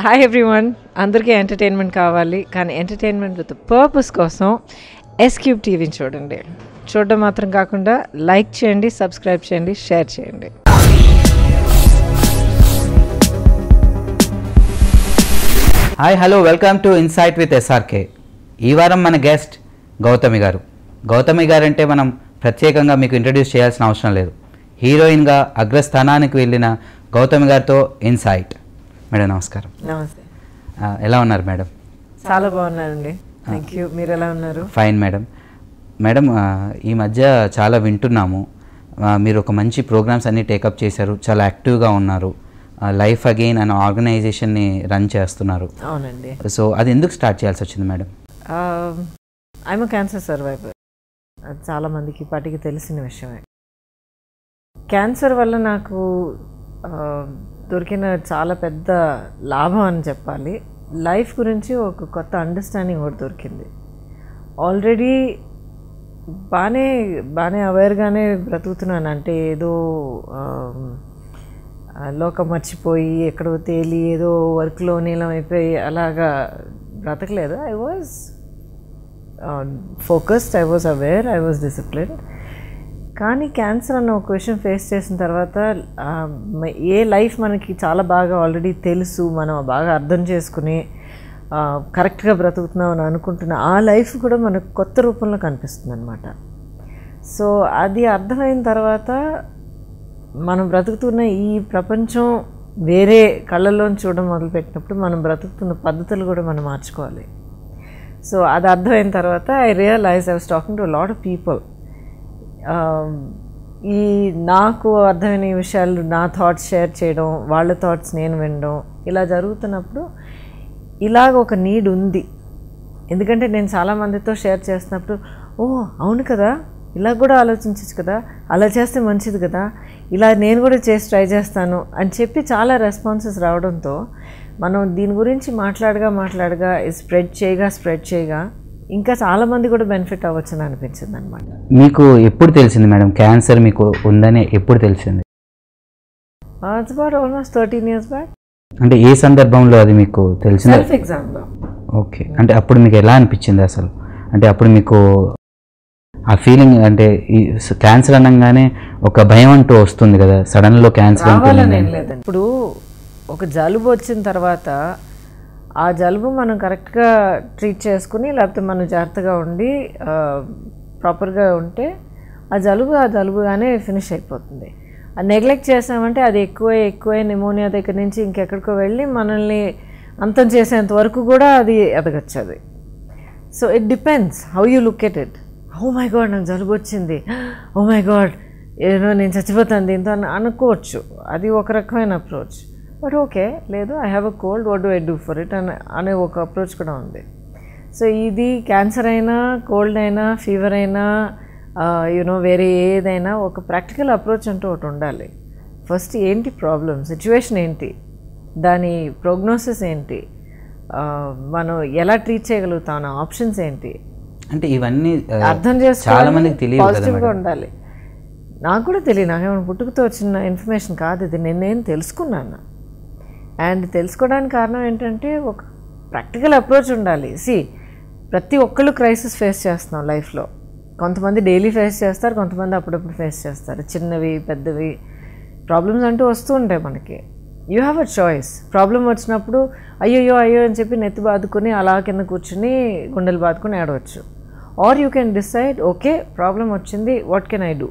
Hi everyone అందరికీ entertainment కావాలి కానీ ఎంటర్టైన్మెంట్ విత్ పర్పస్ కోసం ఎస్క్యూబ్ టీవీని చూడండి చూడడం మాత్రం కాకుండా లైక్ చేయండి సబ్స్క్రైబ్ చేయండి షేర్ చేయండి hi hello welcome to insight with SRK ఈ వారం మన గెస్ట్ గౌతమి గారు గౌతమి గారు అంటే మనం ప్రత్యేకంగా మీకు ఇంట్రడ్యూస్ చేయాల్సిన అవసరం లేదు హీరోయిన్గా అగ్రస్థానానికి వెళ్ళిన గౌతమి గారితో ఇన్సైట్ మేడం నమస్కారం నమస్తే ఆ, ఎలా ఉన్నారు మేడం చాలా బాగున్నారండి థ్యాంక్ యూ మీరు ఎలా ఉన్నారు ఫైన్ మేడం మేడం ఆ, ఈ మధ్య చాలా వింటున్నాము ఆ, మీరు ఒక మంచి ప్రోగ్రామ్స్ అన్ని టేకప్ చేశారు చాలా యాక్టివ్గా ఉన్నారు లైఫ్ అగైన్ అనే ఆర్గనైజేషన్ని రన్ చేస్తున్నారు అవునండి సో అది ఎందుకు స్టార్ట్ చేయాల్సి వచ్చింది మేడం ఐఎమ్ క్యాన్సర్ సర్వైవర్ అది చాలా మందికి ఇప్పటికి తెలిసిన విషయమే క్యాన్సర్ వల్ల నాకు ఆ, దొరికిన చాలా పెద్ద లాభం అని చెప్పాలి లైఫ్ గురించి ఒక కొత్త అండర్స్టాండింగ్ ఒకటి దొరికింది ఆల్రెడీ బాగానే బాగానే అవేర్గానే బ్రతుకుతున్నాను అంటే ఏదో ఆమ్, ఆ, లోకం మర్చిపోయి ఎక్కడో తేలి ఏదో వర్క్లో నీలం అయిపోయి అలాగా బ్రతకలేదు I was focused I was aware I was discipline కానీ క్యాన్సర్ అన్న ఒక విషయం ఫేస్ చేసిన తర్వాత ఆ, మ- ఏ లైఫ్ మనకి చాలా బాగా ఆల్రెడీ తెలుసు మనం బాగా అర్థం చేసుకుని ఆ, కరెక్ట్గా బ్రతుకుతున్నాం అని అనుకుంటున్న ఆ లైఫ్ కూడా మనకు కొత్త రూపంలో కనిపిస్తుంది అనమాట సో అది అర్థమైన తర్వాత మనం బ్రతుకుతున్న ఈ ప్రపంచం వేరే కళ్ళల్లోంచి చూడడం మొదలుపెట్టినప్పుడు మనం బ్రతుకుతున్న పద్ధతులు కూడా మనం మార్చుకోవాలి సో అది అర్థమైన తర్వాత I realise I was talking to lot of people ఈ నాకు అర్థమైన ఈ విషయాలు నా థాట్స్ షేర్ చేయడం వాళ్ళ థాట్స్ నేను వినడం ఇలా జరుగుతున్నప్పుడు ఇలాగ ఒక నీడ్ ఉంది ఎందుకంటే నేను చాలామందితో షేర్ చేస్తున్నప్పుడు ఓ అవును కదా ఇలా కూడా ఆలోచించచ్చు కదా అలా చేస్తే మంచిది కదా ఇలా నేను కూడా చేసి ట్రై చేస్తాను అని చెప్పి చాలా రెస్పాన్సెస్ రావడంతో మనం దీని గురించి మాట్లాడగా మాట్లాడగా స్ప్రెడ్ చేయగా స్ప్రెడ్ చేయగా ఇంకా చాలామంది కూడా బెనిఫిట్ అవ్వచ్చని అనిపించింది అనమాట మీకు ఎప్పుడు తెలిసింది మేడం క్యాన్సర్ మీకు ఉందని ఎప్పుడు తెలిసింది it's about almost thirteen years back అంటే ఏ సందర్భంలో అది మీకు తెలిసింది సెల్ఫ్ ఎగ్జామ్లో ఓకే అంటే అప్పుడు మీకు ఎలా అనిపించింది అసలు అంటే అప్పుడు మీకు ఆ ఫీలింగ్ అంటే ఈ క్యాన్సర్ అనగానే ఒక భయం అంటూ వస్తుంది కదా సడన్లో క్యాన్సర్ రావాలని ఉంటుంది ఏం లేదండి ఇప్పుడు ఒక జలుబు వచ్చిన తర్వాత ఆ జలుబు మనం కరెక్ట్గా ట్రీట్ చేసుకుని లేకపోతే మనం జాగ్రత్తగా ఉండి ప్రాపర్గా ఉంటే ఆ జలుబు ఆ జలుబుగానే ఫినిష్ అయిపోతుంది అది నెగ్లెక్ట్ చేసామంటే అది ఎక్కువ ఎక్కువ నిమోనియా దగ్గర నుంచి ఇంకెక్కడికో వెళ్ళి మనల్ని అంతం చేసేంత వరకు కూడా అది ఎదగచ్చు అది so it depends how you look at it oh my God నాకు జలుబు వచ్చింది ఓ మై గాడ్ ఏదో నేను చచ్చిపోతాను దీంతో అని అనుకోవచ్చు అది ఒక రకమైన అప్రోచ్ బట్ ఓకే లేదు I have a cold what do I do for it అని అనే ఒక అప్రోచ్ కూడా ఉంది సో ఇది క్యాన్సర్ అయినా కోల్డ్ అయినా ఫీవర్ అయినా యూనో వేరే ఏదైనా ఒక ప్రాక్టికల్ అప్రోచ్ అంటూ ఒకటి ఉండాలి ఫస్ట్ ఏంటి ప్రాబ్లం సిచ్యువేషన్ ఏంటి దాని ప్రోగ్నోసిస్ ఏంటి ఆ, మనం ఎలా ట్రీట్ చేయగలుగుతాం ఆప్షన్స్ ఏంటి అంటే ఇవన్నీ ఆ, అర్థం చాలా చేసుకోవాలి మందికి తెలియదు కదా పాజిటివ్గా మేడం ఉండాలి నాకు కూడా తెలియదు నాకేమైనా పుట్టుకతో వచ్చిన ఇన్ఫర్మేషన్ కాదు ఇది నేను నేను తెలుసుకున్నాను అండ్ తెలుసుకోవడానికి కారణం ఏంటంటే ఒక ప్రాక్టికల్ అప్రోచ్ ఉండాలి సి ప్రతి ఒక్కళ్ళు క్రైసిస్ ఫేస్ చేస్తున్నాం లైఫ్లో కొంతమంది డైలీ ఫేస్ చేస్తారు కొంతమంది అప్పుడప్పుడు ఫేస్ చేస్తారు చిన్నవి పెద్దవి ప్రాబ్లమ్స్ అంటూ వస్తూ ఉంటాయి మనకి you have a choice problem వచ్చినప్పుడు అయ్యయ్యో అయ్యో అని చెప్పి నెత్తి బాదుకుని అలా కింద కూర్చుని గుండెలు బాదుకుని ఆడవచ్చు or you can decide okay problem వచ్చింది వాట్ కెన్ ఐ డూ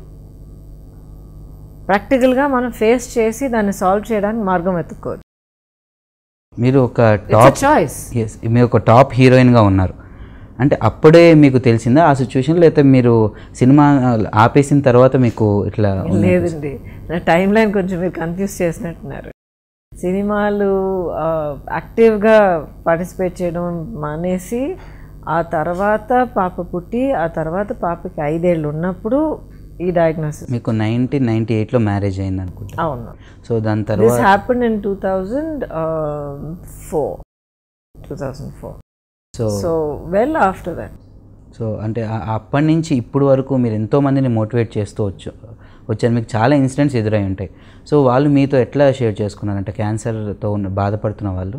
ప్రాక్టికల్గా మనం ఫేస్ చేసి దాన్ని సాల్వ్ చేయడానికి మార్గం వెతుక్కోవచ్చు మీరు ఒక ఇట్స్ టాప్ చాయిస్ ఎస్ మీరు ఒక టాప్ హీరోయిన్గా ఉన్నారు అంటే అప్పుడే మీకు తెలిసిందా ఆ సిచ్యువేషన్ లేకపోతే మీరు సినిమా ఆపేసిన తర్వాత మీకు ఇట్లా ఉంది? లేదండి నా టైం లైన్ కొంచెం మీరు కన్ఫ్యూజ్ చేసినట్టున్నారు సినిమాలు యాక్టివ్గా పార్టిసిపేట్ చేయడం మానేసి ఆ తర్వాత పాప పుట్టి ఆ తర్వాత పాపకి ఐదేళ్ళు ఉన్నప్పుడు ఈ డయాగ్నోసిస్ మీకు నైన్టీన్ నైన్టీ ఎయిట్లో మ్యారేజ్ అయింది అనుకుంటా అవును సో దాని దిస్ తర్వాత happen in two thousand four two thousand four so so well after that so అంటే ఆ- అప్పటి నుంచి ఇప్పుడు వరకు మీరు ఎంతో మందిని మోటివేట్ చేస్తూ వచ్చు వచ్చారు మీకు చాలా ఇన్సిడెంట్స్ ఎదురై ఉంటాయి సో వాళ్ళు మీతో ఎట్లా షేర్ చేసుకున్నారు అంటే క్యాన్సర్తో ఉన్న బాధపడుతున్న వాళ్ళు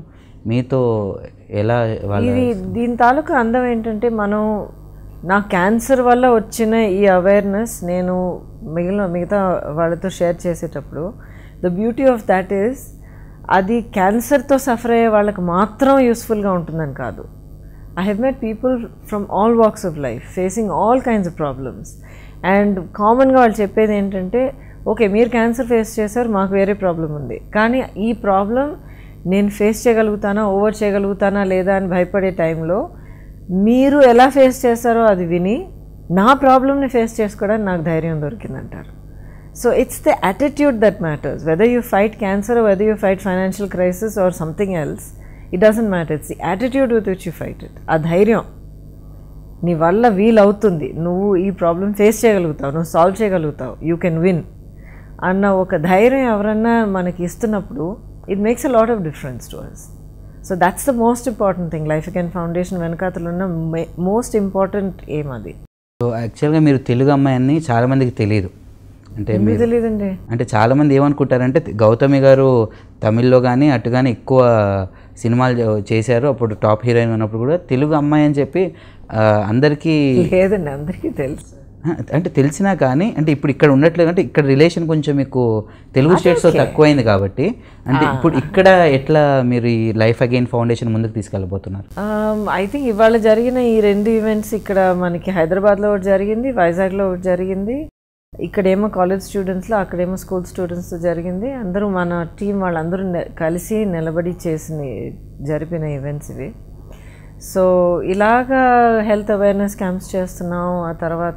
మీతో ఎలా వాళ్ళ ఇది దీని తాలూకు అందం ఏంటంటే మనం నా క్యాన్సర్ వల్ల వచ్చిన ఈ అవేర్నెస్ నేను మిగిలిన మిగతా వాళ్ళతో షేర్ చేసేటప్పుడు the beauty of that is అది క్యాన్సర్తో సఫర్ అయ్యే వాళ్ళకి మాత్రం యూస్ఫుల్గా ఉంటుందని కాదు I have met people from all walks of life facing all kinds of problems and కామన్గా వాళ్ళు చెప్పేది ఏంటంటే ఓకే మీరు క్యాన్సర్ ఫేస్ చేశారు మాకు వేరే ప్రాబ్లం ఉంది కానీ ఈ ప్రాబ్లం నేను ఫేస్ చేయగలుగుతానా ఓవర్ చేయగలుగుతానా లేదా అని భయపడే టైంలో మీరు ఎలా ఫేస్ చేస్తారో అది విని నా ప్రాబ్లమ్ని ఫేస్ చేసుకోవడానికి నాకు ధైర్యం దొరికిందంటారు so it's the attitude that matters whether you fight cancer whether you fight financial crisis or something else it doesn't matter it's the attitude with which you fight it ఆ ధైర్యం నీ వల్ల వీలవుతుంది నువ్వు ఈ ప్రాబ్లం ఫేస్ చేయగలుగుతావు నువ్వు solve చేయగలుగుతావు యూ కెన్ విన్ అన్న ఒక ధైర్యం ఎవరన్నా మనకి ఇస్తున్నప్పుడు it makes a lot of difference to us so that's the most important thing life can foundation వెనకాతలు ఉన్న మోస్ట్ ఇంపార్టెంట్ ఏం అది సో యాక్చువల్గా మీరు తెలుగు అమ్మాయి అని చాలామందికి తెలియదు అంటే ఎందుకు మీరు తెలియదండి అంటే చాలామంది ఏమనుకుంటారంటే గౌతమి గారు తమిళ్లో కానీ అటు కానీ ఎక్కువ సినిమాలు చే- చేశారు అప్పుడు టాప్ హీరోయిన్ ఉన్నప్పుడు కూడా తెలుగు అమ్మాయి అని చెప్పి ఆ, అందరికీ లేదండి అందరికీ తెలుసు ఆ, అంటే తెలిసినా కానీ అంటే ఇప్పుడు ఇక్కడ ఉండట్లేదు అంటే ఇక్కడ రిలేషన్ కొంచెం మీకు తెలుగు స్టేట్స్తో తక్కువైంది కాబట్టి అంటే ఇప్పుడు ఇక్కడ ఎట్లా మీరు ఈ లైఫ్ అగైన్ ఫౌండేషన్ ముందుకు తీసుకెళ్ళబోతున్నారు ఐ థింక్ ఇవాళ జరిగిన ఈ రెండు ఈవెంట్స్ ఇక్కడ మనకి హైదరాబాద్లో ఒకటి జరిగింది వైజాగ్లో ఒకటి జరిగింది ఇక్కడేమో కాలేజ్ స్టూడెంట్స్లో అక్కడేమో స్కూల్ స్టూడెంట్స్తో జరిగింది అందరూ మన టీం వాళ్ళందరూ నె- కలిసి నిలబడి చేసిన జరిపిన ఈవెంట్స్ ఇవి సో ఇలాగా హెల్త్ అవేర్నెస్ క్యాంప్స్ చేస్తున్నాం ఆ తర్వాత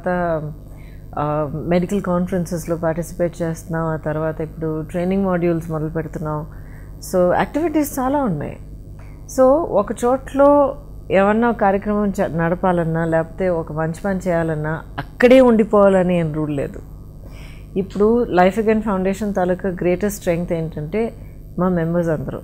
మెడికల్ కాన్ఫరెన్సెస్లో పార్టిసిపేట్ చేస్తున్నాం ఆ తర్వాత ఇప్పుడు ట్రైనింగ్ మాడ్యూల్స్ మొదలు పెడుతున్నాం సో యాక్టివిటీస్ చాలా ఉన్నాయి సో ఒక చోట్లో ఏమన్నా ఒక కార్యక్రమం చ- నడపాలన్నా లేకపోతే ఒక మంచి పని చేయాలన్నా అక్కడే ఉండిపోవాలని ఏం రూల్ లేదు ఇప్పుడు లైఫ్ అగైన్ ఫౌండేషన్ తాలూకా గ్రేటెస్ట్ స్ట్రెంగ్త్ ఏంటంటే మా మెంబర్స్ అందరూ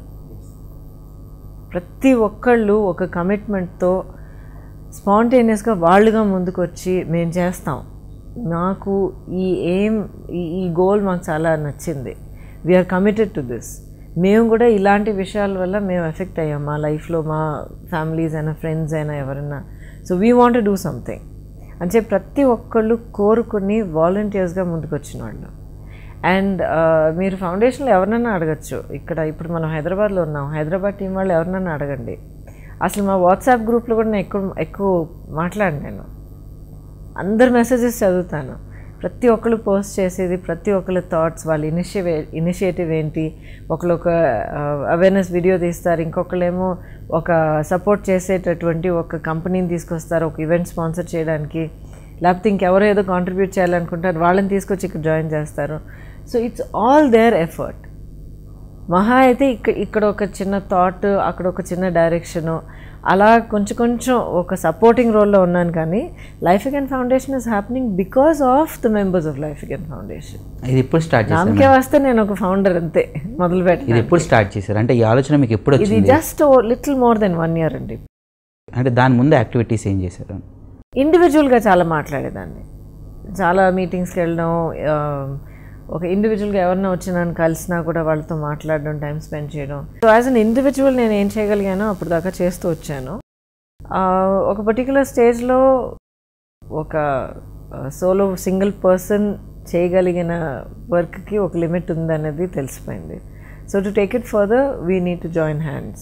ప్రతి ఒక్కళ్ళు ఒక కమిట్మెంట్తో స్పాంటేనియస్గా వాళ్ళుగా ముందుకు వచ్చి మేము చేస్తాం నాకు ఈ ఎయిమ్ ఈ ఈ గోల్ మాకు చాలా నచ్చింది వీఆర్ కమిటెడ్ టు దిస్ మేము కూడా ఇలాంటి విషయాల వల్ల మేము ఎఫెక్ట్ అయ్యాం మా లైఫ్లో మా ఫ్యామిలీస్ అయినా ఫ్రెండ్స్ అయినా ఎవరైనా so we want do something అంటే ప్రతి ఒక్కళ్ళు కోరుకుని వాలంటీర్స్గా ముందుకు వచ్చిన వాళ్ళు అండ్ మీరు ఫౌండేషన్లో ఎవరినైనా అడగచ్చు ఇక్కడ ఇప్పుడు మనం హైదరాబాద్లో ఉన్నాం హైదరాబాద్ టీం వాళ్ళు ఎవరినైనా అడగండి అసలు మా వాట్సాప్ గ్రూప్లో కూడా నేను ఎక్కువ ఎక్కువ మాట్లాడి నేను అందరి మెసేజెస్ చదువుతాను ప్రతి ఒక్కరు పోస్ట్ చేసేది ప్రతి ఒక్కరి థాట్స్ వాళ్ళ ఇనిషియే ఇనిషియేటివ్ ఏంటి ఒకళ్ళు ఒక అవేర్నెస్ వీడియో తీస్తారు ఇంకొకళ్ళేమో ఒక సపోర్ట్ చేసేటటువంటి ఒక కంపెనీని తీసుకొస్తారు ఒక ఈవెంట్ స్పాన్సర్ చేయడానికి లేకపోతే ఇంకెవరో ఏదో కాంట్రిబ్యూట్ చేయాలనుకుంటారు వాళ్ళని తీసుకొచ్చి ఇక్కడ జాయిన్ చేస్తారు so it's all their effort మహా అయితే ఇక్కడ ఇక్కడ ఒక చిన్న థాట్ అక్కడ ఒక చిన్న డైరెక్షను అలా కొంచెం కొంచెం ఒక సపోర్టింగ్ రోల్లో ఉన్నాను కానీ life again Foundation is happening because of the members of life again Foundation ఇది ఎప్పుడు స్టార్ట్ చేశారు నామకే వస్తే నేను ఒక ఫౌండర్ అంతే మొదలు ఇది పెట్టిన ఎప్పుడు స్టార్ట్ చేశారు అంటే ఈ ఆలోచన మీకు ఎప్పుడు ఇది వచ్చింది just little more than one year అండి అంటే దాని ముందు యాక్టివిటీస్ ఏం చేశారు ఇండివిజువల్గా చాలా మాట్లాడేదాన్ని చాలా మీటింగ్స్కి వెళ్ళడం ఆ, ఒక ఇండివిజువల్గా ఎవరన్నా వచ్చి నన్ను కలిసినా కూడా వాళ్ళతో మాట్లాడడం టైం స్పెండ్ చేయడం సో యాజ్ అన్ ఇండివిజువల్ నేను ఏం చేయగలిగానో అప్పుడు దాకా చేస్తూ వచ్చాను ఆ, ఒక పర్టికులర్ స్టేజ్లో ఒక సోలో సింగిల్ పర్సన్ చేయగలిగిన వర్క్కి ఒక లిమిట్ ఉందనేది తెలిసిపోయింది so to take it further we need to join hands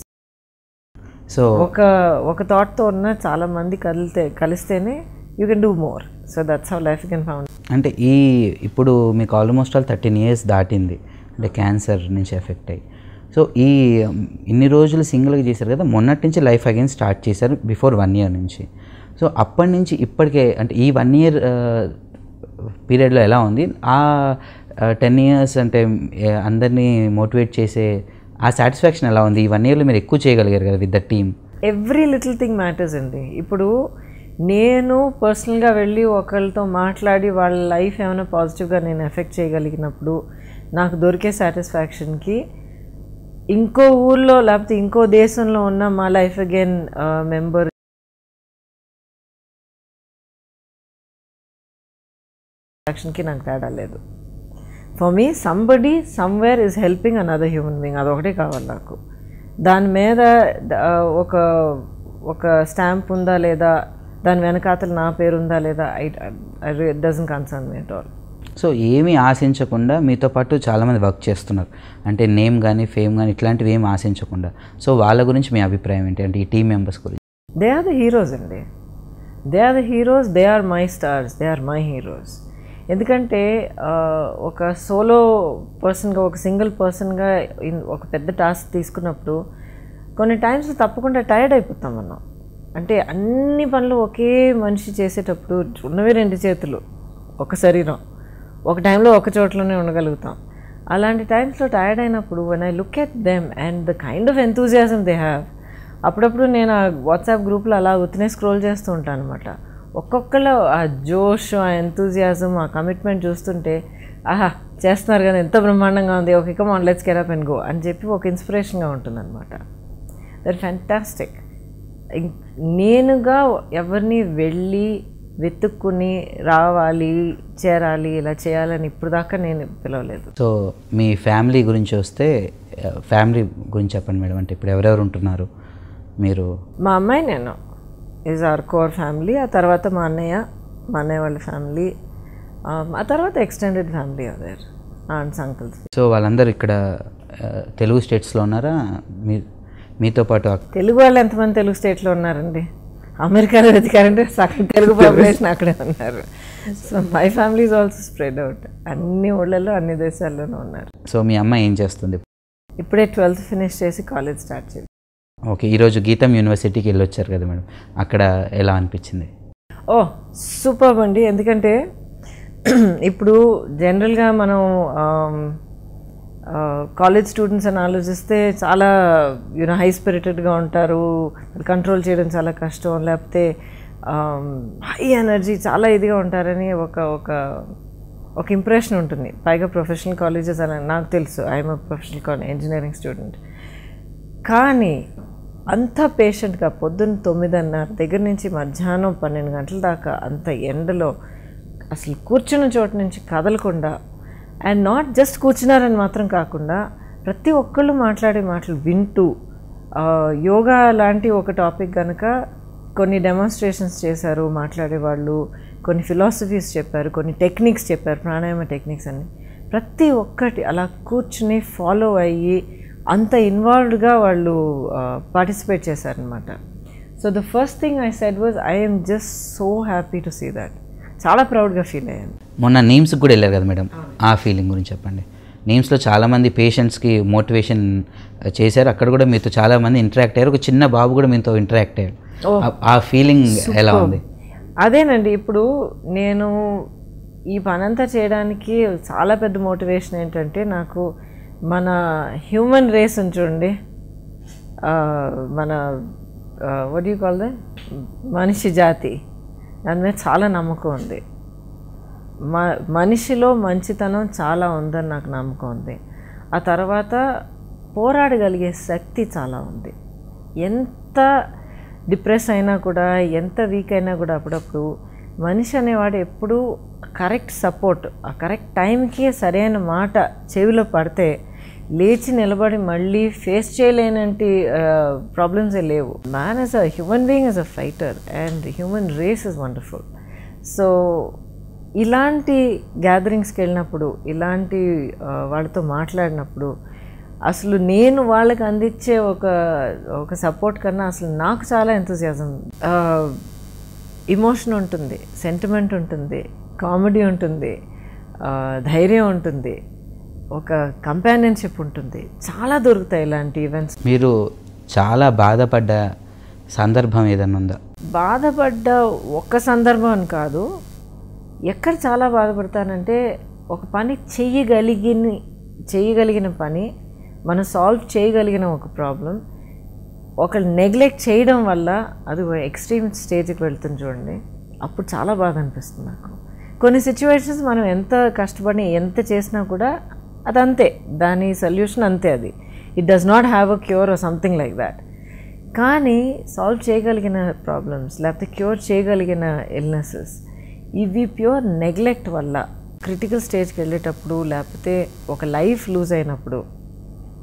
so ఒక ఒక థాట్తో ఉన్న చాలా మంది కలితే కలిస్తేనే you can do more so that's how life can found అంటే ఈ ఇప్పుడు మీకు ఆల్మోస్ట్ ఆల్ థర్టీన్ ఇయర్స్ దాటింది అంటే క్యాన్సర్ నుంచి ఎఫెక్ట్ అయ్యి సో ఈ ఉమ్, ఇన్ని రోజులు సింగిల్గా చేశారు కదా మొన్నటి నుంచి లైఫ్ అగైన్ స్టార్ట్ చేశారు బిఫోర్ వన్ ఇయర్ నుంచి సో అప్పటి నుంచి ఇప్పటికే అంటే ఈ వన్ ఇయర్ పీరియడ్లో ఎలా ఉంది ఆ టెన్ ఇయర్స్ అంటే ఏ, అందరినీ మోటివేట్ చేసే ఆ సాటిస్ఫాక్షన్ ఎలా ఉంది ఈ వన్ ఇయర్లో మీరు ఎక్కువ చేయగలిగారు కదా with the team every little thing matters అండి ఇప్పుడు నేను పర్సనల్గా వెళ్ళి ఒకరితో మాట్లాడి వాళ్ళ లైఫ్ ఏమైనా పాజిటివ్గా నేను ఎఫెక్ట్ చేయగలిగినప్పుడు నాకు దొరికే సాటిస్ఫాక్షన్కి ఇంకో ఊర్లో లేకపోతే ఇంకో దేశంలో ఉన్న మా లైఫ్ అగైన్ మెంబర్ యాక్షన్కి నాకు తేడా లేదు for me somebody somewhere is helping another human being అదొకటే కావాలి నాకు దాని మీద ద- ఒక ఒక స్టాంప్ ఉందా లేదా దాని వెనకాతల నా పేరు ఉందా లేదా I doesn't concern me at all so ఏమీ ఆశించకుండా మీతో పాటు చాలామంది వర్క్ చేస్తున్నారు అంటే నేమ్ కానీ ఫేమ్ కానీ ఇట్లాంటివి ఏమి ఆశించకుండా సో వాళ్ళ గురించి మీ అభిప్రాయం ఏంటి అంటే ఈ టీం మెంబర్స్ గురించి దే ఆర్ ద హీరోస్ అండి they are the heroes they are my stars they are my heroes ఎందుకంటే ఆ, ఒక సోలో పర్సన్గా ఒక సింగిల్ పర్సన్గా ఒక పెద్ద టాస్క్ తీసుకున్నప్పుడు కొన్ని టైమ్స్ తప్పకుండా టైర్డ్ అయిపోతాం మనం అంటే అన్ని పనులు ఒకే మనిషి చేసేటప్పుడు ఉన్నవి రెండు చేతులు ఒక శరీరం ఒక టైంలో ఒక చోట్లోనే ఉండగలుగుతాం అలాంటి టైమ్స్లో టైర్డ్ అయినప్పుడు when I look at them and the kind of enthusiasm they have అప్పుడప్పుడు నేను ఆ వాట్సాప్ గ్రూప్లో అలా ఉత్తినే స్క్రోల్ చేస్తూ ఉంటాను అనమాట ఒక్కొక్కళ్ళ ఆ జోష్ ఆ ఎంతూజియాజం ఆ కమిట్మెంట్ చూస్తుంటే ఆహా చేస్తున్నారు కదా ఎంత బ్రహ్మాండంగా ఉంది ఒక ఇక man let's gear up and go అని చెప్పి ఒక ఇన్స్పిరేషన్గా ఉంటుందన్నమాట దట్ ఫ్యాంటాస్టిక్ నేనుగా ఎవరిని వెళ్ళి వెతుక్కుని రావాలి చేరాలి ఇలా చేయాలని ఇప్పుడు దాకా నేను పిలవలేదు సో మీ ఫ్యామిలీ గురించి వస్తే ఫ్యామిలీ గురించి చెప్పండి మేడం అంటే ఇప్పుడు ఎవరెవరు ఉంటున్నారు మీరు మా అమ్మాయి నేను ఈజ్ అవర్ కోర్ ఫ్యామిలీ ఆ తర్వాత మా అన్నయ్య మా అన్నయ్య వాళ్ళ ఫ్యామిలీ ఆ తర్వాత extended family other aunts uncles so వాళ్ళందరూ ఇక్కడ ఆ, తెలుగు స్టేట్స్లో ఉన్నారా మీ మీతో పాటు అక్- తెలుగు వాళ్ళు ఎంతమంది తెలుగు స్టేట్లో ఉన్నారండి అమెరికాలో వెతికారంటే సగం తెలుగు పాపులేషన్ అక్కడే ఉన్నారు so my family is also spread out అన్ని ఊళ్ళల్లో అన్ని దేశాల్లోనూ ఉన్నారు సో మీ అమ్మ ఏం చేస్తుంది ఇప్పుడే ట్వెల్త్ ఫినిష్ చేసి కాలేజ్ స్టార్ట్ చేసి ఓకే ఈరోజు గీతం యూనివర్సిటీకి వెళ్ళొచ్చారు కదా మేడం అక్కడ ఎలా అనిపించింది ఓ సూపర్ అండి ఎందుకంటే ఇప్పుడు జనరల్గా మనం కాలేజ్ స్టూడెంట్స్ అని ఆలోచిస్తే చాలా యూనో హై స్పిరిటెడ్గా ఉంటారు కంట్రోల్ చేయడం చాలా కష్టం లేకపోతే హై ఎనర్జీ చాలా ఇదిగా ఉంటారని ఒక ఒక ఒక ఇంప్రెషన్ ఉంటుంది పైగా ప్రొఫెషనల్ కాలేజెస్ అని నాకు తెలుసు I'm professional college engineering student కానీ అంత పేషెంట్గా పొద్దున్న తొమ్మిదిన్నర దగ్గర నుంచి మధ్యాహ్నం పన్నెండు గంటల దాకా అంత ఎండలో అసలు కూర్చున్న చోట నుంచి కదలకుండా అండ్ నాట్ జస్ట్ కూర్చున్నారని మాత్రం కాకుండా ప్రతి ఒక్కళ్ళు మాట్లాడే మాటలు వింటూ ఆ, యోగా లాంటి ఒక టాపిక్ కనుక కొన్ని డెమాన్స్ట్రేషన్స్ చేశారు మాట్లాడేవాళ్ళు కొన్ని ఫిలాసఫీస్ చెప్పారు కొన్ని టెక్నిక్స్ చెప్పారు ప్రాణాయామ టెక్నిక్స్ అని ప్రతి ఒక్కటి అలా కూర్చుని ఫాలో అయ్యి అంత ఇన్వాల్వ్డ్గా వాళ్ళు పార్టిసిపేట్ చేశారనమాట so the first thing I said was I'm just so happy to see that చాలా ప్రౌడ్గా ఫీల్ అయ్యాను మొన్న నీమ్స్కి కూడా వెళ్ళారు కదా మేడం ఆ ఫీలింగ్ గురించి చెప్పండి నీమ్స్లో చాలామంది పేషెంట్స్కి మోటివేషన్ చేశారు అక్కడ కూడా మీతో చాలామంది ఇంటరాక్ట్ అయ్యారు ఒక చిన్న బాబు కూడా మీతో ఇంటరాక్ట్ అయ్యారు ఆ- ఆ ఫీలింగ్ ఎలా ఉంది అదేనండి ఇప్పుడు నేను ఈ పనంతా చేయడానికి చాలా పెద్ద మోటివేషన్ ఏంటంటే నాకు మన హ్యూమన్ రేస్ ఉంది చూడండి ఆ, మన వడ్ యూ కాల్ ద మనిషి జాతి దాని మీద చాలా నమ్మకం ఉంది మ మనిషిలో మంచితనం చాలా ఉందని నాకు నమ్మకం ఉంది ఆ తర్వాత పోరాడగలిగే శక్తి చాలా ఉంది ఎంత డిప్రెస్ అయినా కూడా ఎంత వీక్ అయినా కూడా అప్పుడప్పుడు మనిషి అనేవాడు ఎప్పుడూ కరెక్ట్ సపోర్ట్ ఆ కరెక్ట్ టైంకి సరైన మాట చెవిలో పడితే లేచి నిలబడి మళ్ళీ ఫేస్ చేయలేనంటి ప్రాబ్లమ్సే లేవు man as a human being as a fighter and human race is wonderful so ఇలాంటి గ్యాదరింగ్స్కి వెళ్ళినప్పుడు ఇలాంటి ఆ, వాళ్ళతో మాట్లాడినప్పుడు అసలు నేను వాళ్ళకి అందించే ఒక ఒక సపోర్ట్ కన్నా అసలు నాకు చాలా ఎంతజియాజం ఇమోషన్ ఉంటుంది సెంటిమెంట్ ఉంటుంది కామెడీ ఉంటుంది ఆ, ధైర్యం ఉంటుంది ఒక కంపానియన్షిప్ ఉంటుంది చాలా దొరుకుతాయి ఇలాంటి ఈవెంట్స్ మీరు చాలా బాధపడ్డ సందర్భం ఏదైనా ఉందా బాధపడ్డ ఒక్క సందర్భం అని కాదు ఎక్కడ చాలా బాధపడతానంటే ఒక పని చెయ్యగలిగిన చేయగలిగిన పని మనం సాల్వ్ చేయగలిగిన ఒక ప్రాబ్లం ఒకళ్ళు నెగ్లెక్ట్ చేయడం వల్ల అది ఎక్స్ట్రీమ్ స్టేజ్కి వెళ్తుంది చూడండి అప్పుడు చాలా బాధ అనిపిస్తుంది నాకు కొన్ని సిచ్యువేషన్స్ మనం ఎంత కష్టపడి ఎంత చేసినా కూడా అది అంతే దాని సొల్యూషన్ అంతే అది it does not have a cure or something like that కానీ సాల్వ్ చేయగలిగిన ప్రాబ్లమ్స్ లేకపోతే క్యూర్ చేయగలిగిన ఇల్నెసెస్ ఇవి ప్యూర్ నెగ్లెక్ట్ వల్ల క్రిటికల్ స్టేజ్కి వెళ్ళేటప్పుడు లేకపోతే ఒక లైఫ్ లూజ్ అయినప్పుడు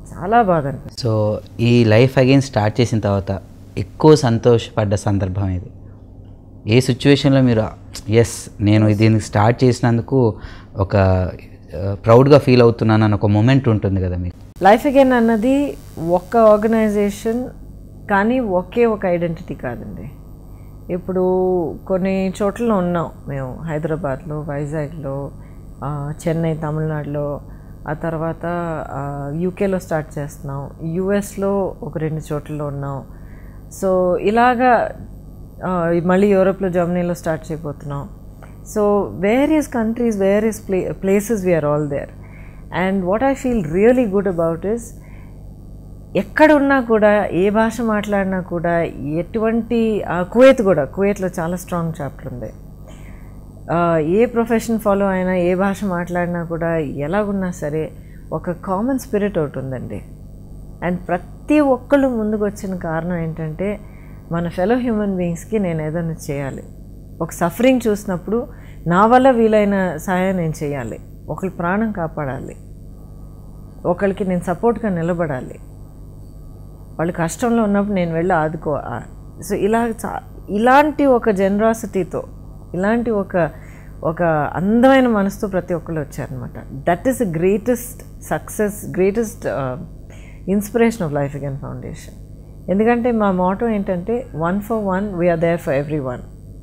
చాలా బాధ అనిపిస్తుంది సో ఈ లైఫ్ అగైన్ స్టార్ట్ చేసిన తర్వాత ఎక్కువ సంతోషపడ్డ సందర్భం ఇది ఏ సిచ్యువేషన్లో మీరు ఎస్ నేను దీన్ని స్టార్ట్ చేసినందుకు ఒక ప్రౌడ్గా ఫీల్ అవుతున్నాను అని ఒక మూమెంట్ ఉంటుంది కదా మీకు లైఫ్ అగైన్ అన్నది ఒక్క ఆర్గనైజేషన్ కానీ ఒకే ఒక ఐడెంటిటీ కాదండి ఇప్పుడు కొన్ని చోట్ల ఉన్నాం మేము హైదరాబాద్లో వైజాగ్లో ఆ, చెన్నై తమిళనాడులో ఆ తర్వాత యూకేలో స్టార్ట్ చేస్తున్నాం యూఎస్లో ఒక రెండు చోట్లలో ఉన్నాం సో ఇలాగా ఆ, మళ్ళీ యూరోప్లో జర్మనీలో స్టార్ట్ చేయబోతున్నాం so various countries various play places we're all there and what I feel really good about is ఎక్కడున్నా కూడా ఏ భాష మాట్లాడినా కూడా ఎటువంటి ఆ, కువైత్ కూడా కువైత్లో చాలా స్ట్రాంగ్ చాప్టర్ ఉంది ఆ, ఏ ప్రొఫెషన్ ఫాలో అయినా ఏ భాష మాట్లాడినా కూడా ఎలాగున్నా సరే ఒక కామన్ స్పిరిట్ ఒకటి ఉందండి అండ్ ప్రతి ఒక్కళ్ళు ముందుకు వచ్చిన కారణం ఏంటంటే మన ఫెలో హ్యూమన్ బీయింగ్స్కి నేను ఏదైనా చేయాలి ఒక సఫరింగ్ చూసినప్పుడు నా వల్ల వీలైన సహాయం నేను చేయాలి ఒకరి ప్రాణం కాపాడాలి ఒకరికి నేను సపోర్ట్గా నిలబడాలి వాళ్ళు కష్టంలో ఉన్నప్పుడు నేను వెళ్ళి ఆదుకో సో ఇలా చా- ఇలాంటి ఒక జనరాసిటీతో ఇలాంటి ఒక ఒక అందమైన మనసుతో ప్రతి ఒక్కళ్ళు వచ్చారనమాట that is the greatest success greatest inspiration of life again foundation ఎందుకంటే మా మోటో ఏంటంటే one for one we are there for everyone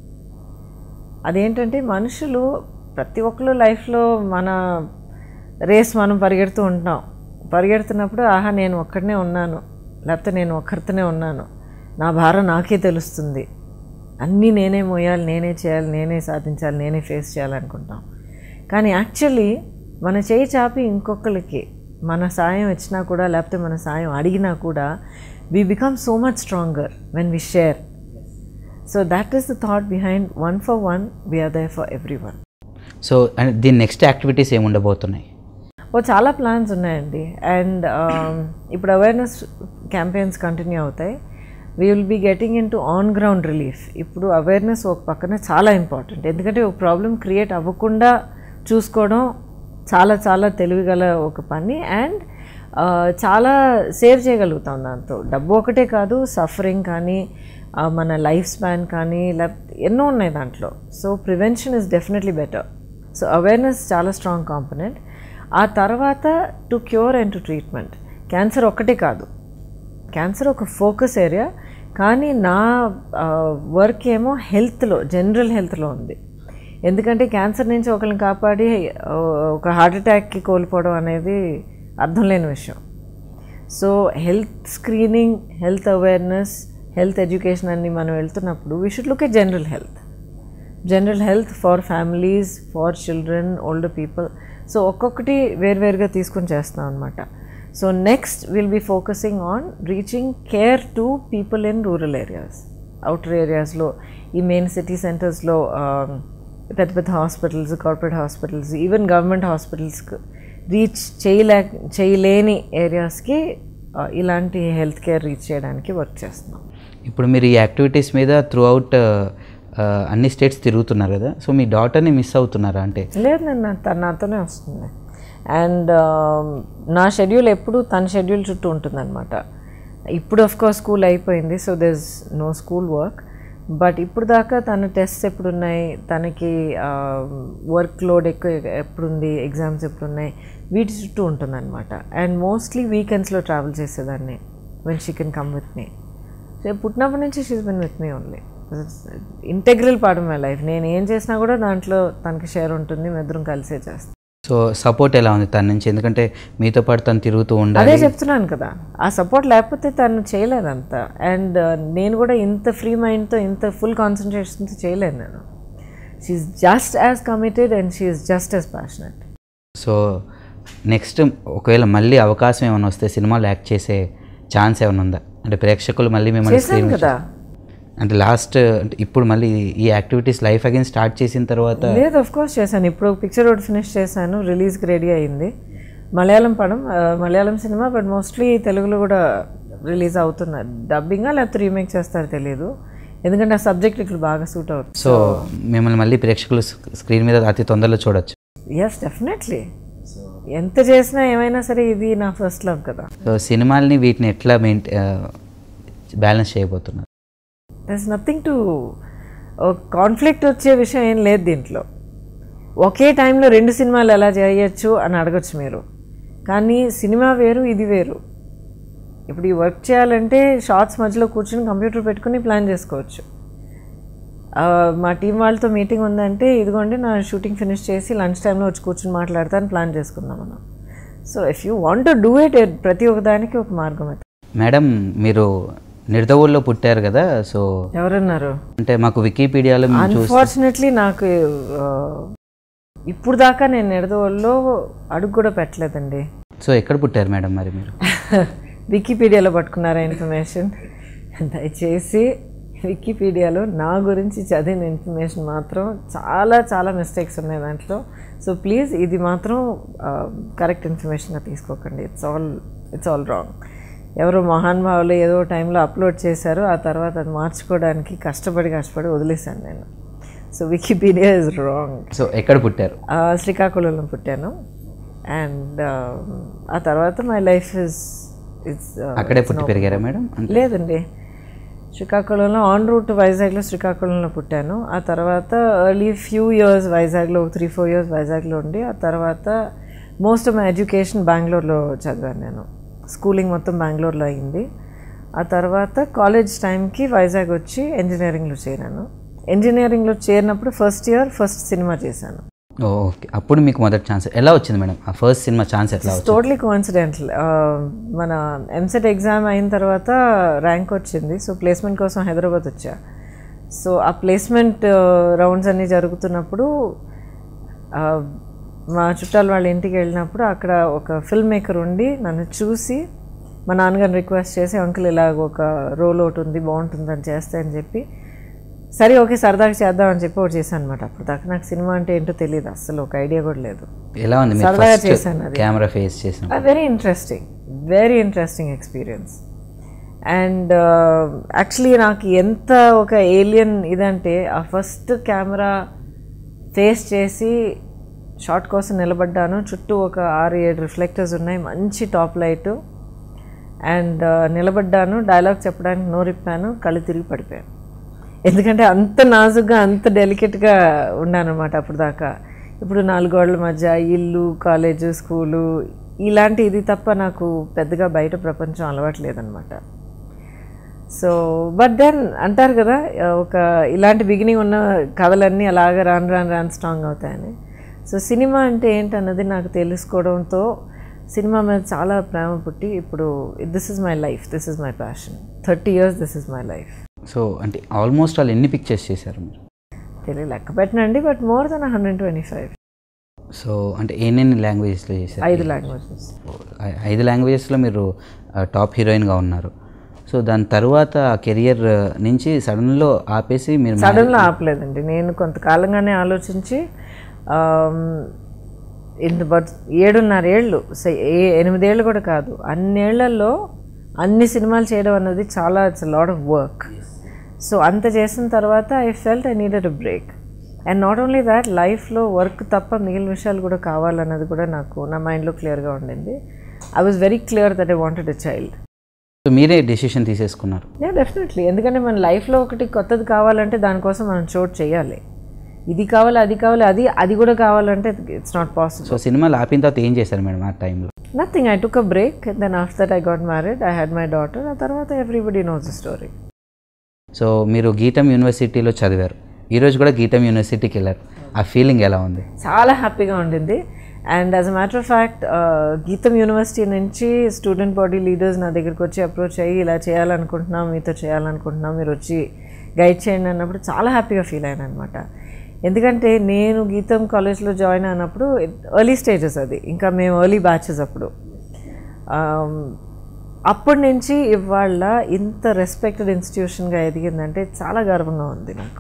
అదేంటంటే మనుషులు ప్రతి ఒక్కరు లైఫ్లో మన రేస్ మనం పరిగెడుతూ ఉంటాం పరిగెడుతున్నప్పుడు ఆహా నేను ఒక్కడనే ఉన్నాను లేకపోతే నేను ఒక్కరితోనే ఉన్నాను నా భారం నాకే తెలుస్తుంది అన్నీ నేనే మోయాలి నేనే చేయాలి నేనే సాధించాలి నేనే ఫేస్ చేయాలనుకుంటాం కానీ యాక్చువల్లీ మన చేయి చాపి ఇంకొకరికి మన సాయం ఇచ్చినా కూడా లేకపోతే మన సాయం అడిగినా కూడా we become so much stronger when we share so that is the thought behind one for one we're there for everyone so and దీని నెక్స్ట్ యాక్టివిటీస్ ఏమి ఉండబోతున్నాయి ఓ చాలా ప్లాన్స్ ఉన్నాయండి అండ్ ఇప్పుడు అవేర్నెస్ క్యాంపెయిన్స్ కంటిన్యూ అవుతాయి we will be getting into on ground relief ఇప్పుడు awareness ఒక పక్కన చాలా ఇంపార్టెంట్ ఎందుకంటే ఒక ప్రాబ్లం క్రియేట్ అవ్వకుండా చూసుకోవడం చాలా చాలా తెలివిగల ఒక పని అండ్ చాలా సేవ్ చేయగలుగుతాం దాంతో డబ్బు ఒకటే కాదు సఫరింగ్ కానీ ఆ, మన లైఫ్ స్పాన్ కానీ లేకపోతే ఎన్నో ఉన్నాయి దాంట్లో so prevention is definitely better so awareness చాలా స్ట్రాంగ్ కాంపనెంట్ ఆ తర్వాత to cure and to treatment cancer ఒక్కటే కాదు క్యాన్సర్ ఒక ఫోకస్ ఏరియా కానీ నా వర్క్ ఏమో హెల్త్లో జనరల్ హెల్త్లో ఉంది ఎందుకంటే క్యాన్సర్ నుంచి ఒకరిని కాపాడి ఆ, ఒక హార్ట్ అటాక్కి కోల్పోవడం అనేది అర్థం లేని విషయం so health screening health awareness health education అన్ని మనం వెళ్తున్నప్పుడు we should look at general health general health for families for children older people so ఒక్కొక్కటి వేరువేరుగా తీసుకుని చేస్తాం అనమాట so next will be focusing on reaching care to people in rural areas outer ఏరియాస్లో ఈ మెయిన్ సిటీ సెంటర్స్లో పెద్ద పెద్ద hospitals corporate hospitals even government హాస్పిటల్స్కి రీచ్ చేయలే చేయలేని ఏరియాస్కి ఇలాంటి హెల్త్ కేర్ రీచ్ చేయడానికి వర్క్ చేస్తున్నాం ఇప్పుడు మీరు ఈ యాక్టివిటీస్ మీద త్రూ అవుట్ అన్ని స్టేట్స్ తిరుగుతున్నారు కదా సో మీ డాటర్ని మిస్ అవుతున్నారా అంటే లేదు నేను నా- తను నాతోనే వస్తుంది అండ్ నా షెడ్యూల్ ఎప్పుడు తన షెడ్యూల్ చుట్టూ ఉంటుందన్నమాట ఇప్పుడు ఆఫ్ కోర్స్ స్కూల్ అయిపోయింది so there is no school work but ఇప్పుడు దాకా తన టెస్ట్స్ ఎప్పుడు ఉన్నాయి తనకి వర్క్ లోడ్ ఎక్కువ ఎప్పుడుంది ఎగ్జామ్స్ ఎప్పుడు ఉన్నాయి వీటి చుట్టూ ఉంటుందన్నమాట అండ్ మోస్ట్లీ వీకెండ్స్లో ట్రావెల్ చేసేదాన్ని when she can come with me so పుట్టినప్పటి నుంచి she's been with me only integral part of my life నేను ఏం చేసినా కూడా దాంట్లో తనకి షేర్ ఉంటుంది మేమిద్దరం కలిసే చేస్తాం సో సపోర్ట్ ఎలా ఉంది తన నుంచి ఎందుకంటే మీతో పాటు తను తిరుగుతూ అదే ఉండాలి చెప్తున్నాను కదా ఆ సపోర్ట్ లేకపోతే తను చేయలేదంత అండ్ నేను కూడా ఇంత ఫ్రీ మైండ్తో ఇంత ఫుల్ కాన్సన్ట్రేషన్తో చేయలేను నేను she's just as committed and she's just as passionate so next ఒకవేళ మళ్ళీ అవకాశం ఏమైనా వస్తే సినిమాలో యాక్ట్ చేసే ఛాన్స్ ఏమైనా ఉందా అంటే ప్రేక్షకులు మళ్ళీ మిమ్మల్ని చేశాను screen మీద కదా అంటే లాస్ట్ అంటే ఇప్పుడు మళ్ళీ ఈ యాక్టివిటీస్ లైఫ్ అగైన్ స్టార్ట్ చేసిన తర్వాత లేదు ఆఫ్ కోర్స్ చేశాను ఇప్పుడు పిక్చర్ ఒకటి ఫినిష్ చేశాను రిలీజ్కి రెడీ అయింది మలయాళం పడం ఆ, మలయాళం సినిమా బట్ మోస్ట్లీ తెలుగులో కూడా రిలీజ్ అవుతున్నారు డబ్బింగా లేకపోతే రీమేక్ చేస్తారో తెలియదు ఎందుకంటే ఆ సబ్జెక్ట్ ఇక్కడ బాగా సూట్ అవుతుంది సో మిమ్మల్ని మళ్ళీ ప్రేక్షకులు స్క్రీన్ మీద అతి తొందరలో చూడొచ్చు ఎస్ డెఫినెట్లీ ఎంత చేసినా ఏమైనా సరే ఇది నా ఫస్ట్ లవ్ కదా సో సినిమాల్ని వీటిని ఎట్లా మెయింట్ బ్యాలెన్స్ చేయబోతున్నారు దస్ నథింగ్ టు కాన్ఫ్లిక్ట్ వచ్చే విషయం ఏం లేదు దీంట్లో ఒకే టైంలో రెండు సినిమాలు ఎలా చేయొచ్చు అని అడగచ్చు మీరు కానీ సినిమా వేరు ఇది వేరు ఇప్పుడు ఈ వర్క్ చేయాలంటే షార్ట్స్ మధ్యలో కూర్చొని కంప్యూటర్ పెట్టుకుని ప్లాన్ చేసుకోవచ్చు ఆ, మా టీం వాళ్ళతో మీటింగ్ ఉందంటే ఇదిగోండి నా షూటింగ్ ఫినిష్ చేసి లంచ్ టైంలో వచ్చి కూర్చొని మాట్లాడతాను ప్లాన్ చేసుకుందాం మనం so if you want to do it ప్రతి ఒక్కదానికి ఒక మార్గం అయితే మేడం మీరు నిర్దవుల్లో పుట్టారు కదా సో ఎవరన్నారు అంటే మాకు వికీపీడియాలో మేము చూస్తే అన్ఫార్చునేట్లీ నాకు ఆ, ఇప్పుడు దాకా నేను నిడదవోళ్ళలో అడుగు కూడా పెట్టలేదండి సో ఎక్కడ పుట్టారు మేడం మరి మీరు వికీపీడియాలో పట్టుకున్నారా ఇన్ఫర్మేషన్ దయచేసి వికీపీడియాలో నా గురించి చదివిన ఇన్ఫర్మేషన్ మాత్రం చాలా చాలా మిస్టేక్స్ ఉన్నాయి దాంట్లో సో ప్లీజ్ ఇది మాత్రం కరెక్ట్ ఇన్ఫర్మేషన్గా తీసుకోకండి it's all it's all wrong ఎవరో మహానుభావులు ఏదో టైంలో అప్లోడ్ చేశారు ఆ తర్వాత అది మార్చుకోవడానికి కష్టపడి కష్టపడి వదిలేశాను నేను so Wikipedia is wrong so ఎక్కడ పుట్టారు ఆ, శ్రీకాకుళంలో పుట్టాను అండ్ ఆ తర్వాత మై లైఫ్ ఇస్ ఇట్స్ అక్కడే పుట్టి పెరిగారా మేడం అంటే లేదండి శ్రీకాకుళంలో ఆన్ రూట్ వైజాగ్లో శ్రీకాకుళంలో పుట్టాను ఆ తర్వాత ఎర్లీ ఫ్యూ ఇయర్స్ వైజాగ్లో త్రీ ఫోర్ ఇయర్స్ వైజాగ్లో ఉండి ఆ తర్వాత మోస్ట్ ఆఫ్ మై ఎడ్యుకేషన్ బెంగళూరులో చదివాను నేను స్కూలింగ్ మొత్తం బెంగళూరులో అయింది ఆ తర్వాత కాలేజ్ టైంకి వైజాగ్ వచ్చి ఇంజనీరింగ్లో చేరాను ఇంజనీరింగ్లో చేరినప్పుడు ఫస్ట్ ఇయర్ ఫస్ట్ సినిమా చేశాను ఓకే అప్పుడు మీకు మొదటి ఛాన్స్ ఎలా వచ్చింది మేడం ఆ ఫస్ట్ సినిమా ఛాన్స్ ఎట్లా వచ్చింది టోటలీ కోఇన్సిడెంటల్ మన ఎంసెట్ ఎగ్జామ్ అయిన తర్వాత ర్యాంక్ వచ్చింది సో ప్లేస్మెంట్ కోసం హైదరాబాద్ వచ్చా సో ఆ ప్లేస్మెంట్ రౌండ్స్ అన్నీ జరుగుతున్నప్పుడు ఆ, మా చుట్టాలు వాళ్ళ ఇంటికి వెళ్ళినప్పుడు అక్కడ ఒక ఫిల్మ్ మేకర్ ఉండి నన్ను చూసి మా నాన్నగారిని రిక్వెస్ట్ చేసి అంకుల్ ఇలాగ ఒక రోల్ ఒకటి ఉంది బాగుంటుంది అని చేస్తే అని చెప్పి సరే ఓకే సరదాగా చేద్దాం అని చెప్పి ఒకటి చేశాను అనమాట అప్పుడు దాకా నాకు సినిమా అంటే ఏంటో తెలియదు అసలు ఒక ఐడియా కూడా లేదు ఎలా ఉంది మీరు సరదాగా ఫస్ట్ చేశాను అది. కెమెరా ఫేస్ చేసిన very interesting very interesting experience and actually నాకు ఎంత ఒక ఏలియన్ ఇదంటే ఆ ఫస్ట్ కెమెరా ఫేస్ చేసి షార్ట్ కోసం నిలబడ్డాను చుట్టూ ఒక ఆరు ఏడు రిఫ్లెక్టర్స్ ఉన్నాయి మంచి టాప్ లైట్ అండ్ నిలబడ్డాను డైలాగ్ చెప్పడానికి నోరిప్పాను కళ్ళు తిరిగి పడిపోయాను ఎందుకంటే అంత నాజుగ్గా అంత డెలికేట్గా ఉన్నాను అనమాట అప్పుడు దాకా ఇప్పుడు నాలుగు గోడల మధ్య ఇల్లు కాలేజు స్కూలు ఇలాంటి ఇది తప్ప నాకు పెద్దగా బయట ప్రపంచం అలవాట్లేదనమాట సో బట్ దెన్ అంటారు కదా ఒక ఇలాంటి బిగినింగ్ ఉన్న కథలన్నీ అలాగ రాను రాను రాను స్ట్రాంగ్ అవుతాయని సో సినిమా అంటే ఏంటన్నది నాకు తెలుసుకోవడంతో సినిమా మీద చాలా ప్రేమ పుట్టి ఇప్పుడు this is my life this is my passion thirty years this is my life so అంటే ఆల్మోస్ట్ వాళ్ళు ఎన్ని పిక్చర్స్ చేశారు మీరు తెలియ లెక్క పెట్టనండి but more than hundred twenty five so అంటే ఎన్నెన్ని లాంగ్వేజెస్లో చేశారు ఐదు లాంగ్వేజెస్ ఐ- ఐదు లాంగ్వేజెస్లో మీరు టాప్ హీరోయిన్గా ఉన్నారు సో దాని తర్వాత ఆ కెరియర్ నుంచి సడన్లో ఆపేసి మీరు సడన్లో ఆపలేదండి నేను కొంతకాలంగానే ఆలోచించి ఆమ్, ఇంత బట్ ఏడున్నర ఏళ్ళు సే- ఏ ఎనిమిదేళ్ళు కూడా కాదు అన్నేళ్లలో అన్ని సినిమాలు చేయడం అన్నది చాలా it's lot of work so అంత చేసిన తర్వాత I felt I needed a break and not only that లైఫ్లో వర్క్ తప్ప మిగిలిన విషయాలు కూడా కావాలన్నది కూడా నాకు నా మైండ్లో క్లియర్గా ఉండింది I was very clear that I wanted a child so మీరే డెసిషన్ తీసేసుకున్నారు యా డెఫినెట్లీ ఎందుకంటే మన లైఫ్లో ఒకటి కొత్తది కావాలంటే దానికోసం మనం చోటు చేయాలి ఇది కావాలి అది కావాలి అది అది కూడా కావాలంటే ఇట్స్ నాట్ పాసిబుల్ సో సినిమాలు ఆపిన తర్వాత ఏం చేశారు మేడం ఆ టైంలో nothing I took a break then after that I got married I had my daughter ఆ తర్వాత everybody knows the story so మీరు గీతం యూనివర్సిటీలో చదివారు ఈరోజు కూడా గీతం యూనివర్సిటీకి వెళ్ళారు ఆ ఫీలింగ్ ఎలా ఉంది చాలా హ్యాపీగా ఉండింది and as a matter of fact GITAM university నుంచి స్టూడెంట్ బాడీ లీడర్స్ నా దగ్గరికి వచ్చి అప్రోచ్ అయ్యి ఇలా చేయాలనుకుంటున్నాం మీతో చేయాలనుకుంటున్నాం మీరు వచ్చి గైడ్ చేయండి అన్నప్పుడు చాలా హ్యాపీగా ఫీల్ అయ్యాను అనమాట ఎందుకంటే నేను గీతం కాలేజ్లో జాయిన్ అయినప్పుడు ఎర్లీ స్టేజెస్ అది ఇంకా మేము ఎర్లీ బ్యాచెస్ అప్పుడు Um, అప్పటి నుంచి ఇవాళ ఇంత రెస్పెక్టెడ్ ఇన్స్టిట్యూషన్గా ఎదిగిందంటే చాలా గర్వంగా ఉంది నాకు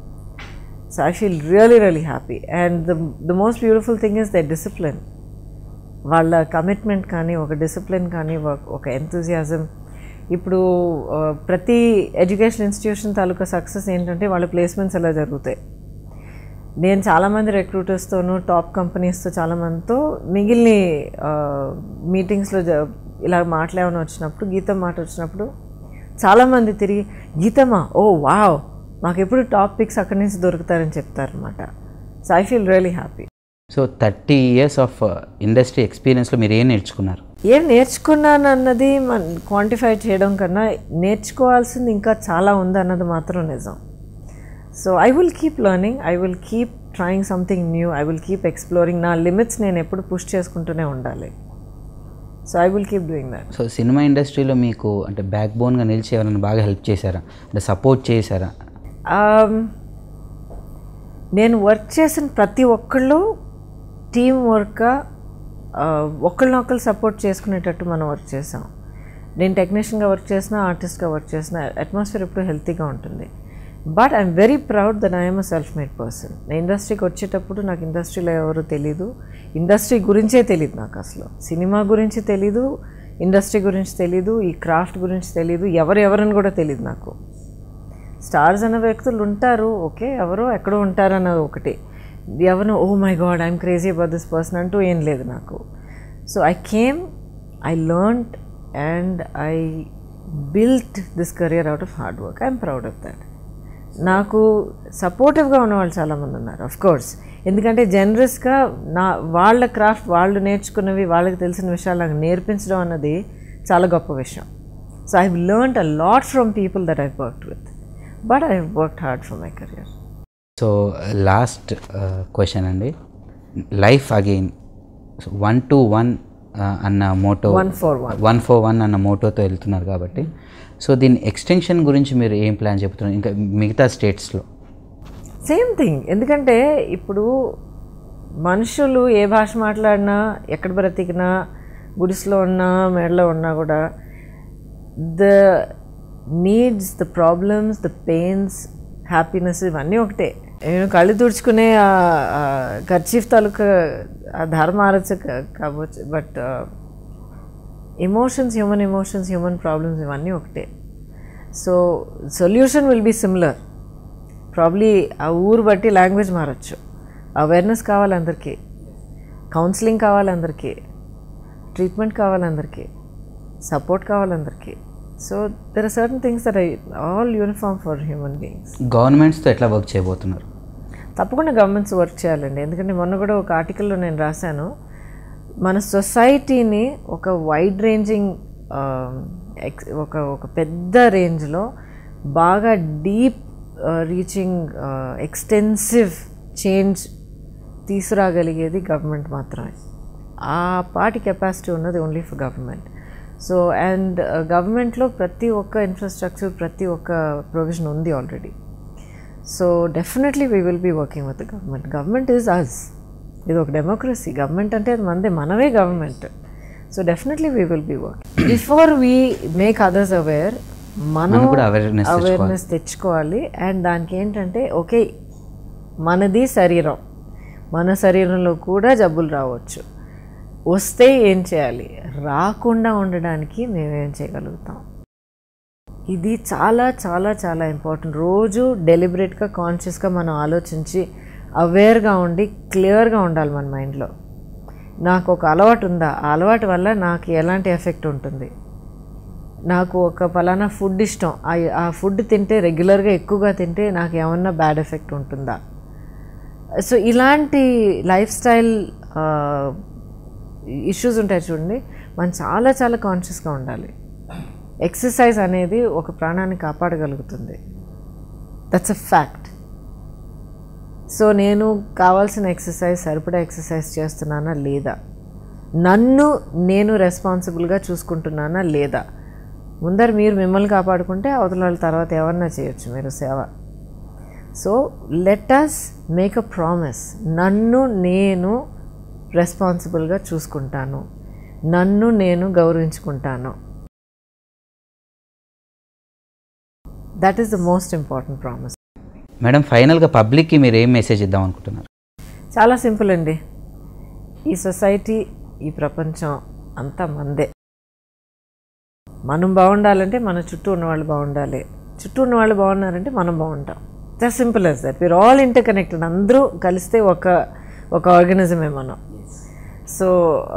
so I feel really really happy and the the most beautiful thing is the discipline వాళ్ళ కమిట్మెంట్ కానీ ఒక డిసిప్లిన్ కానీ ఒక- ఒక ఎంతూజియాజం ఇప్పుడు ఆ, ప్రతి ఎడ్యుకేషన్ ఇన్స్టిట్యూషన్ తాలూకా సక్సెస్ ఏంటంటే వాళ్ళ ప్లేస్మెంట్స్ ఎలా జరుగుతాయి నేను చాలామంది రిక్రూటర్స్తోనూ టాప్ కంపెనీస్తో చాలామందితో మిగిలిన మీటింగ్స్లో జ ఇలా మాట్లాడమని వచ్చినప్పుడు గీతం మాట వచ్చినప్పుడు చాలామంది తిరిగి గీతమా ఓ వావ్ మాకు ఎప్పుడు టాప్ పిక్స్ అక్కడి నుంచి దొరుకుతారని చెప్తారనమాట so I feel really happy so thirty years of industry ఎక్స్పీరియన్స్లో మీరు ఏం నేర్చుకున్నారు ఏం నేర్చుకున్నాను అన్నది మన క్వాంటిఫై చేయడం కన్నా నేర్చుకోవాల్సింది ఇంకా చాలా ఉంది అన్నది మాత్రం నిజం so I will keep learning I will keep trying something new I will keep exploring నా లిమిట్స్ నేను ఎప్పుడు పుష్ చేసుకుంటూనే ఉండాలి so I will keep doing that so cinema ఇండస్ట్రీలో మీకు అంటే బ్యాక్ బోన్గా నిలిచి ఎవరైనా బాగా హెల్ప్ చేశారా అంటే సపోర్ట్ చేశారా నేను వర్క్ చేసిన ప్రతి ఒక్కళ్ళు టీం వర్క్గా ఒకళ్ళనొకళ్ళు సపోర్ట్ చేసుకునేటట్టు మనం వర్క్ చేసాం నేను టెక్నీషియన్గా వర్క్ చేసిన ఆర్టిస్ట్గా వర్క్ చేసిన అట్మాస్ఫియర్ ఎప్పుడు హెల్తీగా ఉంటుంది but I'm very proud that I'm a self made person నేను ఇండస్ట్రీకి వచ్చేటప్పుడు నాకు ఇండస్ట్రీలో ఎవరు తెలీదు ఇండస్ట్రీ గురించే తెలియదు నాకు అసలు సినిమా గురించి తెలీదు ఇండస్ట్రీ గురించి తెలీదు ఈ క్రాఫ్ట్ గురించి తెలీదు ఎవరు ఎవరని కూడా తెలియదు నాకు స్టార్స్ అన్న వ్యక్తులు ఉంటారు ఓకే ఎవరో ఎక్కడో ఉంటారు అన్నది ఒకటి ఎవరు oh my god I'm crazy about this person అంటూ ఏం లేదు నాకు so I came I learned and I built this career out of hard work I'm proud of that నాకు సపోర్టివ్గా ఉన్నవాళ్ళు చాలామంది ఉన్నారు అఫ్ కోర్స్ ఎందుకంటే జనరస్గా నా వాళ్ళ క్రాఫ్ట్ వాళ్ళు నేర్చుకున్నవి వాళ్ళకి తెలిసిన విషయాలు నాకు నేర్పించడం అన్నది చాలా గొప్ప విషయం so I learned a lot from people that I worked with but I worked hard for my career so last question అండి life again one to one అన్న motto one for one one for one అన్న మోటోతో వెళ్తున్నారు కాబట్టి so దీని extension గురించి మీరు ఏం ప్లాన్ చెప్తున్నారు ఇంకా మిగతా స్టేట్స్లో సేమ్ థింగ్ ఎందుకంటే ఇప్పుడు మనుషులు ఏ భాష మాట్లాడినా ఎక్కడ బ్రతికినా గుడిసెలో ఉన్నా మెడలో ఉన్నా కూడా the needs the problems the pains happiness ఇవన్నీ ఒకటే నేను కళ్ళు తుడుచుకునే ఖర్చీఫ్ తాలూకా ఆ ధర మారచ్చు కా- కావచ్చు but emotions human emotions human problems ఇవన్నీ ఒకటే so solution will be similar probably ఆ ఊరు బట్టి లాంగ్వేజ్ మారచ్చు అవేర్నెస్ కావాలి అందరికీ కౌన్సిలింగ్ కావాలి అందరికీ ట్రీట్మెంట్ కావాలి అందరికీ సపోర్ట్ కావాలి అందరికీ so there are certain things that I all uniform for human beings గవర్నమెంట్స్తో ఎట్లా వర్క్ చేయబోతున్నారు తప్పకుండా గవర్నమెంట్స్ వర్క్ చేయాలండి ఎందుకంటే మొన్న కూడా ఒక ఆర్టికల్లో నేను రాశాను మన సొసైటీని ఒక వైడ్ రేంజింగ్ ఒక ఒక పెద్ద రేంజ్లో బాగా డీప్ రీచింగ్ ఎక్స్టెన్సివ్ చేంజ్ తీసుకురాగలిగేది గవర్నమెంట్ మాత్రమే ఆ పాటి కెపాసిటీ ఉన్నది only for government so and గవర్నమెంట్లో ప్రతి ఒక్క ఇన్ఫ్రాస్ట్రక్చర్ ప్రతి ఒక్క ప్రొవిజన్ ఉంది already so definitely we will be working with government government is us ఇది ఒక డెమోక్రసీ గవర్నమెంట్ అంటే అది మనదే మనమే government so definitely we will be working before we make others aware మనం మనం కూడా awareness అవేర్నెస్ తెచ్చుకోవాలి అండ్ దానికి ఏంటంటే ఓకే మనది శరీరం మన శరీరంలో కూడా జబ్బులు రావచ్చు వస్తే ఏం చేయాలి రాకుండా ఉండడానికి మేమేం చేయగలుగుతాం ఇది చాలా చాలా చాలా ఇంపార్టెంట్ రోజు డెలిబరేట్గా కాన్షియస్గా మనం ఆలోచించి అవేర్గా ఉండి క్లియర్గా ఉండాలి మన మైండ్లో నాకు ఒక అలవాటు ఉందా ఆ అలవాటు వల్ల నాకు ఎలాంటి ఎఫెక్ట్ ఉంటుంది నాకు ఒక పలానా ఫుడ్ ఇష్టం ఆ- ఆ ఫుడ్ తింటే రెగ్యులర్గా ఎక్కువగా తింటే నాకు ఏమన్నా బ్యాడ్ ఎఫెక్ట్ ఉంటుందా సో ఇలాంటి లైఫ్ స్టైల్ ఇష్యూస్ ఉంటాయి చూడండి మనం చాలా చాలా కాన్షియస్గా ఉండాలి ఎక్సర్సైజ్ అనేది ఒక ప్రాణాన్ని కాపాడగలుగుతుంది దట్స్ అ ఫ్యాక్ట్ సో నేను కావాల్సిన ఎక్సర్సైజ్ సరిపడా ఎక్సర్సైజ్ చేస్తున్నానా లేదా నన్ను నేను రెస్పాన్సిబుల్గా చూసుకుంటున్నానా లేదా ముందర మీరు మిమ్మల్ని కాపాడుకుంటే అవతల వాళ్ళ తర్వాత ఎవరన్నా చేయొచ్చు మీరు సేవ so let us make a promise నన్ను నేను రెస్పాన్సిబుల్గా చూసుకుంటాను నన్ను నేను గౌరవించుకుంటాను that is the most important promise madam ఫైనల్గా పబ్లిక్కి మీరు ఏం మెసేజ్ ఇద్దాం అనుకుంటున్నారు చాలా సింపుల్ అండి ఈ సొసైటీ ఈ ప్రపంచం అంతా మందే మనం బాగుండాలంటే మన చుట్టూ ఉన్న వాళ్ళు బాగుండాలి చుట్టూ ఉన్న వాళ్ళు బాగున్నారంటే మనం బాగుంటాం the simple as that we're all interconnected అందరూ కలిస్తే ఒక ఒక ఆర్గనిజమే మనం సో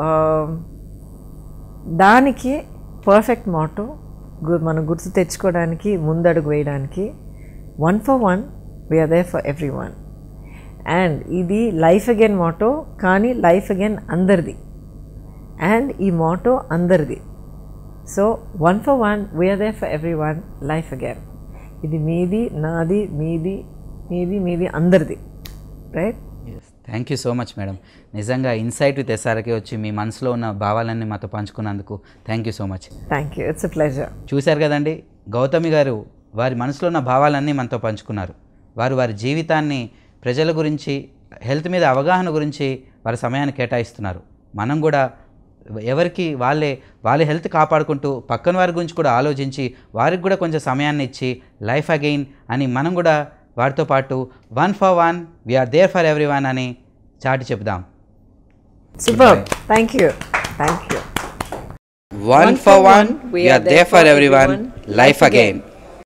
దానికి పర్ఫెక్ట్ మోటో మనం గుర్తు తెచ్చుకోవడానికి ముందడుగు వేయడానికి one for one we're there for everyone and ఇది లైఫ్ అగైన్ మోటో కానీ లైఫ్ అగైన్ అందరిది అండ్ ఈ మోటో అందరిది so one for one we're there for everyone life again ఇది మీది నాది మీది మీది మీది అందరిది right thank you so much madam నిజంగా ఇన్సైట్ విత్ ఎస్ఆర్కే వచ్చి మీ మనసులో ఉన్న భావాలన్నీ మాతో పంచుకున్నందుకు thank you so much thank you it's a pleasure చూశారు కదండి గౌతమి గారు వారి మనసులో ఉన్న భావాలన్నీ మనతో పంచుకున్నారు వారు వారి జీవితాన్ని ప్రజల గురించి హెల్త్ మీద అవగాహన గురించి వారి సమయాన్ని కేటాయిస్తున్నారు మనం కూడా ఎవరికి వాళ్ళే వాళ్ళ హెల్త్ కాపాడుకుంటూ పక్కన వారి గురించి కూడా ఆలోచించి వారికి కూడా కొంచెం సమయాన్ని ఇచ్చి లైఫ్ అగైన్ అని మనం కూడా వారితో పాటు one for one we are there for everyone one చాటి చెప్దాం super thank you thank you One for one, we are there for everyone. Life again.